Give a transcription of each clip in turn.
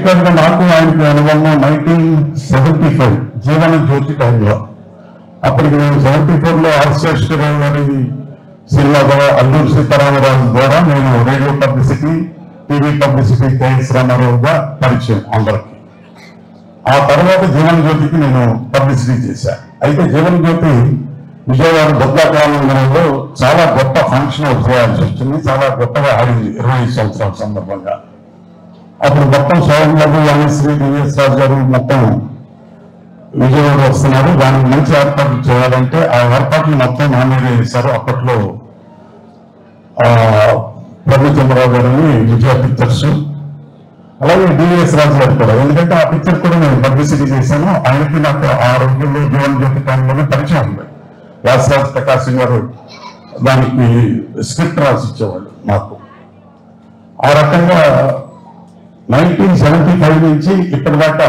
బేసికల్గా నాకు ఆయనకి అనుభవం నైన్టీన్ సెవెంటీ ఫైవ్ జీవన జ్యోతి టైంలో అప్పటికి నేను సెవెంటీ ఫోర్ లో ఆర్కేస్ట్రావు గారి సినిమా ద్వారా అల్లూరు సీతారామరాజు ద్వారా నేను radio publicity TV publicity KS రామారావుగా పరిచయం అందరికి ఆ తర్వాత జీవన జ్యోతికి నేను పబ్లిసిటీ చేశాను అయితే జీవన జ్యోతి విజయవాడ బొద్దాకాలంలో చాలా గొప్ప ఫంక్షన్ చేయాల్సి వచ్చింది చాలా గొప్పగా ఆడింది ఇరవై ఐదు సంవత్సరాల సందర్భంగా అప్పుడు మొత్తం సోమబాబు వాణిశ్రీ డిఎస్ రాజు గారు మొత్తం విజయవాడ వస్తున్నారు దానికి మంచి ఏర్పాట్లు చేయాలంటే ఆ ఏర్పాట్లు మొత్తం నా మీద వేశారు అప్పట్లో ఆ, ప్రభుచంద్రరావు గారిని విజయ పిక్చర్స్ అలాగే డిఎస్ రాజు గారు కూడా ఎందుకంటే ఆ పిక్చర్ కూడా నేను పబ్లిసిటీ చేశాను ఆయనకి నాకు ఆ రోజుల్లో జీవన్ జ్యోతి టైంలోనే పరిచయం ఉంది వ్యాసరాజ్ ప్రకాశం గారు దానికి స్క్రిప్ట్ రాసి ఇచ్చేవాళ్ళు నాకు ఆ రకంగా నైన్టీన్ సెవెంటీ ఫైవ్ నుంచి ఇప్పటిదాకా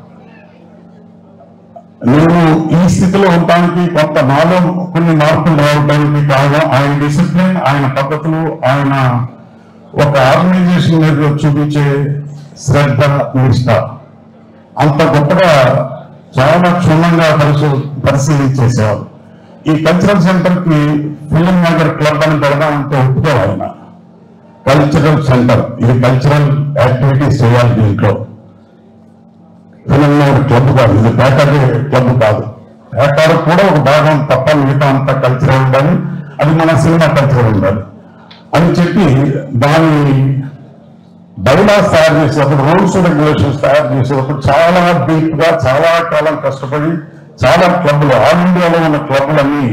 నేను ఈ స్థితిలో ఉండటానికి కొంత నాలో కొన్ని మార్పులు రావడానికి కారణం ఆయన డిసిప్లిన్ ఆయన పద్ధతులు ఆయన ఒక ఆర్గనైజేషన్ మీద చూపించే శ్రద్ధ నిష్ట అంత గొప్పగా చాలా క్షుణ్ణంగా పరిశీ పరిశీలించేసేవారు ఈ కల్చరల్ సెంటర్ కి ఫిలిం నగర్ క్లబ్ అని పెడదామంటే ఒప్పుకోవాలి ఆయన కల్చరల్ సెంటర్ ఇది కల్చరల్ యాక్టివిటీస్ చేయాలి దీంట్లో ఫిలిం నగర్ క్లబ్ కాదు ఇది పేకాడి క్లబ్ కాదు పేకాడు కూడా ఒక భాగం తప్ప మిగతా అంతా కల్చరల్ ఉండాలి అది మన సినిమా కల్చరల్ ఉండాలి అని చెప్పి దాని బైలాస్ తయారు చేసేటప్పుడు రూల్స్ రెగ్యులేషన్స్ తయారు చేసేటప్పుడు చాలా డీప్ గా చాలా కాలం కష్టపడి చాలా క్లబ్లు ఆల్ ఇండియాలో ఉన్న క్లబ్లన్నీ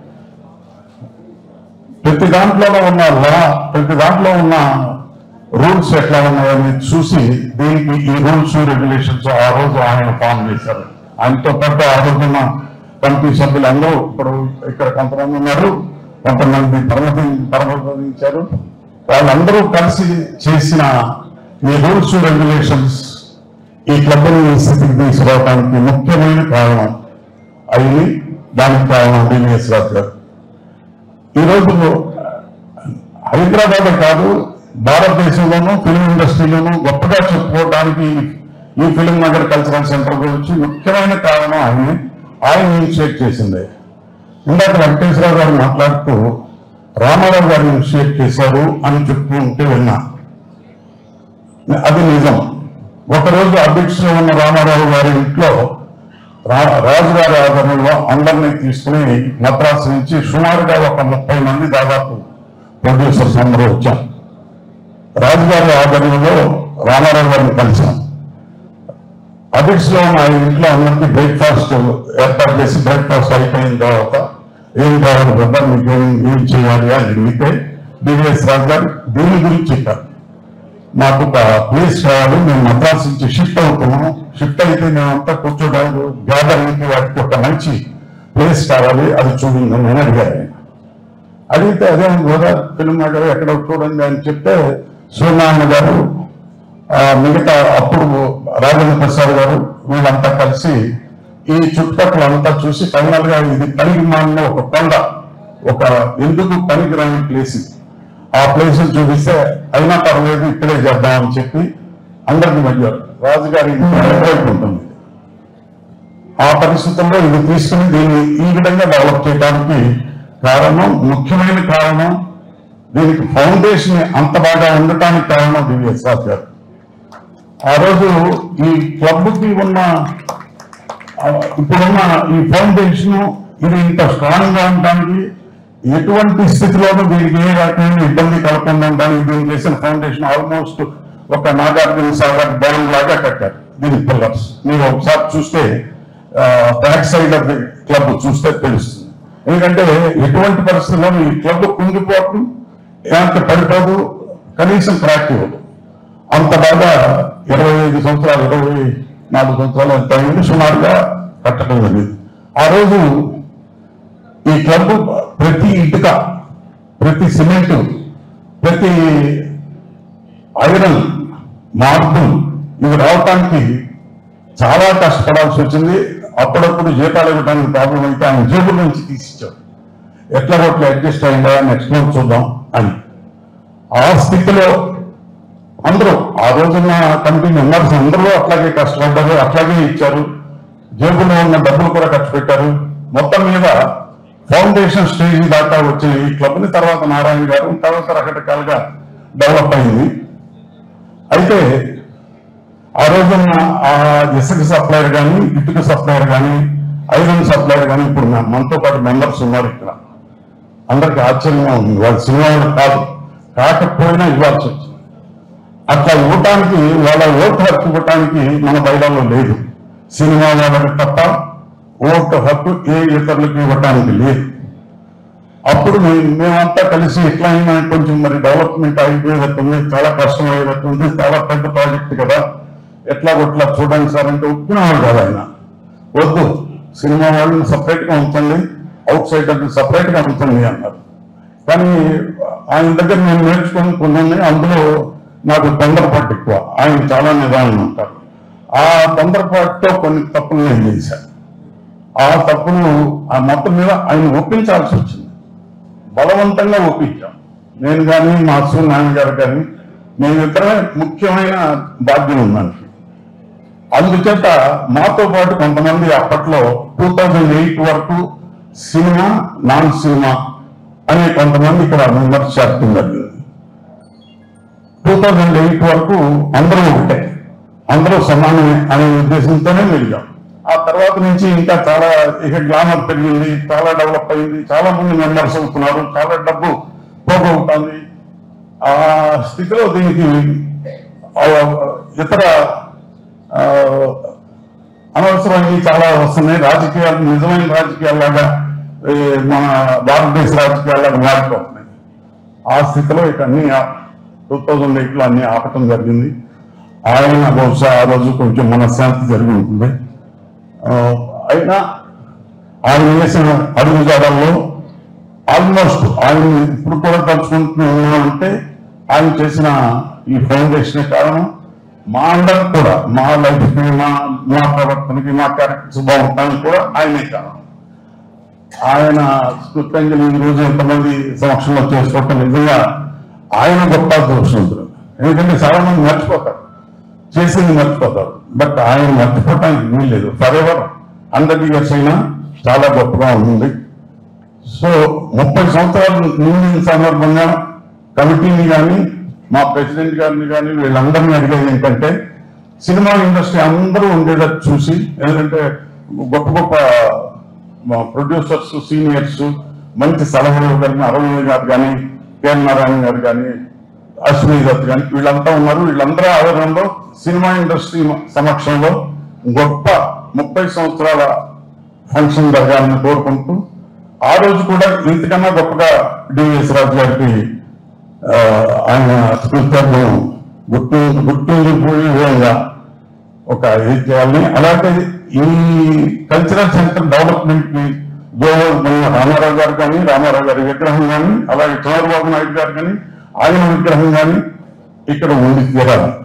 ప్రతి దాంట్లో ఉన్న లా ప్రతి దాంట్లో ఉన్న రూల్స్ ఎట్లా ఉన్నాయని చూసి దీనికి ఈ రూల్స్ రెగ్యులేషన్స్ ఆ రోజు ఆయన ఫామ్ చేశారు ఆయనతో పాటు ఆ రోజున్న కమిటీ సభ్యులు అందరూ ఇప్పుడు ఇక్కడ కొంతమంది ఉన్నారు కొంతమంది పరమతి పరమతించారు వాళ్ళందరూ కలిసి చేసిన ఈ రూల్స్ రెగ్యులేషన్స్ ఈ క్లబ్ని ఈ స్థితికి తీసుకురావడానికి ముఖ్యమైన కారణం అయింది దానికి కారణం డివిఎస్ రాజు గారు ఈరోజు హైదరాబాద్ కాదు భారతదేశంలోనూ ఫిల్మ్ ఇండస్ట్రీలోనూ గొప్పగా చెప్పుకోవడానికి ఈ ఫిల్మ్ నగర్ కల్చరల్ సెంటర్ గురించి ముఖ్యమైన కారణం ఆయన ఆయన ఇనిషియేట్ చేసింది ఇందాక వెంకటేశ్వరరావు గారు మాట్లాడుతూ రామారావు గారు ఇనిషియేట్ చేశారు అని చెప్తూ ఉంటే విన్నా అది నిజం ఒకరోజు అధ్యక్షులు ఉన్న రామారావు గారి ఇంట్లో రా- రాజుగారి ఆధ్వర్యంలో అందరినీ తీసుకుని మద్రాసు నుంచి సుమారుగా ఒక ముప్పై మంది దాదాపు ప్రొడ్యూసర్స్ అందరూ వచ్చాం రాజుగారి ఆధ్వర్యంలో రామారావు గారిని కలిసాం అధ్యక్షులు ఉన్న ఆయన ఇంట్లో అందరికీ బ్రేక్ఫాస్ట్ ఏర్పాటు చేసి బ్రేక్ఫాస్ట్ అయిపోయిన తర్వాత ఏం కావాలి కదా మీకు ఏం ఏం చేయాలి అని అడిగితే డివిఎస్ రాజు గారు దీని గురించి చెప్పారు మాకు ఒక ప్లేస్ కావాలి మేము మద్రాసు నుంచి షిఫ్ట్ అవుతున్నాం షిఫ్ట్ అయితే మేమంతా కూర్చోడానికి గ్యాదరింగ్కి వాటికి ఒక మంచి ప్లేస్ కావాలి అది చూడండి నేను అడిగాను ఆయన. అడిగితే అదే గోదా ఫిల్మ్ నగర్ ఎక్కడ చూడండి అని చెప్తే సూర్యనారాయణ గారు ఆ, మిగతా అప్పుడు రాజేంద్ర ప్రసాద్ గారు వీళ్ళంతా కలిసి ఈ చుట్టుపక్కల అంతా చూసి ఫైనల్ గా ఇది పనికి మాలిన ఒక కొండ ఒక ఎందుకు పనికి రాని ప్లేస్ ఇది ఆ ప్లేస్ చూపిస్తే అయినా పర్లేదు ఇక్కడే చేద్దామని చెప్పి అందరికి మధ్య రాజుగారి వైపు ఉంటుంది ఆ పరిస్థితుల్లో ఇది తీసుకుని దీన్ని ఈ విధంగా డెవలప్ చేయడానికి కారణం ముఖ్యమైన కారణం దీనికి ఫౌండేషన్ అంత బాగా ఉండటానికి కారణం దివ్యస్ రాజు గారు ఆ రోజు ఈ క్లబ్కి ఉన్న ఆ, ఇప్పుడున్న ఈ ఫౌండేషన్ ఇది ఇంత స్ట్రాంగ్ గా ఉండడానికి ఎటువంటి స్థితిలోనూ దీనికి ఏ రకమైన ఇబ్బంది కలగకుండా ఉండడానికి దీనికి చేసిన ఫౌండేషన్ ఆల్మోస్ట్ ఒక నాగార్జున సాగర్ డ్యామ్ లాగా కట్టారు దీని పిల్లర్స్ మీరు ఒకసారి చూస్తే back side of the club చూస్తే తెలుస్తుంది ఎందుకంటే ఎటువంటి పరిస్థితుల్లోనూ ఈ క్లబ్ కుంగిపోవడం ఎంత పడిపోదు కనీసం క్రాక్ ఇవ్వదు అంత బాగా ఇరవై ఐదు సంవత్సరాలు ఇరవై నాలుగు సంవత్సరాలు ఎంత అయింది సుమారుగా కట్టడం జరిగింది ఆ రోజు ఈ క్లబ్ ప్రతి ఇటుక ప్రతి సిమెంట్ ప్రతి ఐరన్ మార్బుల్ ఇవి రావటానికి చాలా కష్టపడాల్సి వచ్చింది అప్పుడప్పుడు జీతాలు ఇవ్వడానికి ప్రాబ్లం అయితే ఆయన జేబుల నుంచి తీసిచ్చాడు ఎట్లా కొట్లు అడ్జస్ట్ అయిందా నెక్స్ట్ మంత్ చూద్దాం అని ఆ స్థితిలో అందరూ ఆ రోజున్న కమిటీ మెంబర్స్ అందరూ అట్లాగే కష్టపడ్డారు అట్లాగే ఇచ్చారు జేబులో ఉన్న డబ్బులు కూడా ఖర్చు పెట్టారు మొత్తం మీద ఫౌండేషన్ స్టేజ్ దాకా వచ్చిన ఈ క్లబ్ ని తర్వాత నారాయణ గారు తర్వాత రకరకాలుగా డెవలప్ అయింది అయితే ఆ రోజున ఆ ఇసుక సప్లైర్ కానీ ఇటుక సప్లైర్ కానీ ఐరన్ సప్లైర్ కానీ ఇప్పుడు మా- మనతో పాటు మెంబర్స్ ఉన్నారు ఇక్కడ అందరికి ఆశ్చర్యంగా ఉంది వాళ్ళ సినిమా వాళ్ళు కాదు కాకపోయినా ఇవ్వాల్సి వచ్చింది అట్లా ఇవ్వటానికి వాళ్ళ ఓటు హక్కు ఇవ్వటానికి మన బయటలో లేదు సినిమా వాళ్ళకి తప్ప ఓటు హక్కు ఏ ఇతరులకు ఇవ్వటానికి లేదు అప్పుడు మే- మేమంతా కలిసి ఎట్లా అయినా కొంచెం మరి డెవలప్మెంట్ అయిపోయేటట్టుంది చాలా కష్టం అయ్యేటట్టుంది చాలా పెద్ద ప్రాజెక్ట్ కదా ఎట్లా కొట్లా చూడండి సార్ అంటే ఒప్పుకునేవాడు కాదు ఆయన వద్దు సినిమా వాళ్ళని సపరేట్ గా ఉంచండి అవుట్ సైడ్ అంటే సపరేట్ గా ఉంచండి అన్నారు కానీ ఆయన దగ్గర నేను నేర్చుకుని కొన్ని ఉన్నాయి. అందులో నాకు తొందరపాటు ఎక్కువ ఆయన చాలా నిదానం ఉంటారు ఆ తొందరపాటుతో కొన్ని తప్పులు నేను చేశాను ఆ తప్పులు ఆ మొత్తం మీద ఆయన ఒప్పించాల్సి వచ్చింది బలవంతంగా ఒప్పించాం నేను కానీ మా సూర్యనారాయణ గారు కానీ మేమిద్దరమే ముఖ్యమైన బాధ్యం ఉందానికి అందుచేత మాతో పాటు కొంతమంది అప్పట్లో టూ థౌజండ్ ఎయిట్ వరకు సినిమా నాన్ సినిమా అనే కొంతమంది ఇక్కడ మెంబర్స్ చేరడం జరిగింది టూ థౌజండ్ ఎయిట్ వరకు అందరూ ఒకటే అందరూ సమానమే అనే ఉద్దేశంతోనే మెలిగాం ఆ తర్వాత నుంచి ఇంకా చాలా ఇక గ్లామర్ పెరిగింది చాలా డెవలప్ అయింది చాలా మంది మెంబర్స్ అవుతున్నారు చాలా డబ్బు పోగొడుతుంది ఆ స్థితిలో దీనికి ఆ, ఇతర ఆ, అనవసరమైనవి చాలా వస్తున్నాయి రాజకీయాలు నిజమైన రాజకీయాల్లాగా ఈ మన భారతదేశ రాజకీయాల్లాగా మారిపోతున్నాయి ఆ స్థితిలో ఇక అన్ని టూ థౌజండ్ ఎయిట్ లో అన్ని ఆపటం జరిగింది ఆయన బహుశా ఆ రోజు కొంచెం మనశ్శాంతి జరిగి ఉంటుంది ఆ, అయినా ఆయన వేసిన అడుగుజాడల్లో ఆల్మోస్ట్ ఆయన ఇప్పుడు కూడా తలుచుకుంటున్నామంటే ఆయన చేసిన ఈ ఫౌండేషన్ కారణం మా అందరికి కూడా మా లైఫ్ కి మా మా ప్రవర్తనకి మా క్యారెక్టర్స్ బాగుంటానికి కూడా ఆయనే కారణం ఆయన స్కృతంజలి ఈ రోజు ఎంతమంది సమక్షంలో చేసుకోవటం నిజంగా ఆయన గొప్ప దోషులు ఎందుకంటే చాలా మంది మర్చిపోతారు చేసింది మర్చిపోతారు బట్ ఆయన మర్చిపోవటానికి వీల్లేదు ఫర్ ఎవర్ హండ్రెడ్ ఇయర్స్ అయినా చాలా గొప్పగా ఉంది సో ముప్పై సంవత్సరాలు నిండిన సందర్భంగా కమిటీని కానీ మా ప్రెసిడెంట్ గారిని కానీ వీళ్ళందరినీ అడిగేది ఏంటంటే సినిమా ఇండస్ట్రీ అందరూ ఉండేటట్టు చూసి ఎందుకంటే గొప్ప గొప్ప ప్రొడ్యూసర్స్ సీనియర్స్ మంచి సలహాలు ఇవ్వగలిగిన అరవింద్ గారు కానీ కెఎన్ నారాయణ గారు కానీ అశ్విని దత్ కానీ వీళ్ళంతా ఉన్నారు వీళ్ళందరూ ఆవరణలో సినిమా ఇండస్ట్రీ సమక్షంలో గొప్ప ముప్పై సంవత్సరాల ఫంక్షన్ జరగాలని కోరుకుంటూ ఆ రోజు కూడా ఇంతకన్నా గొప్పగా డివిఎస్ రాజు గారికి ఆ, ఆయన స్ఫూర్తిని గుర్తు గుర్తుండిపోయే విధంగా ఒక ఇది చేయాలని అలాగే ఈ కల్చరల్ సెంటర్ డెవలప్మెంట్ కి గోవా మన రామారావు గారు కానీ రామారావు గారి విగ్రహం కానీ అలాగే చంద్రబాబు నాయుడు గారు కానీ ఆయన విగ్రహం కానీ ఇక్కడ ఉండి తీరాలి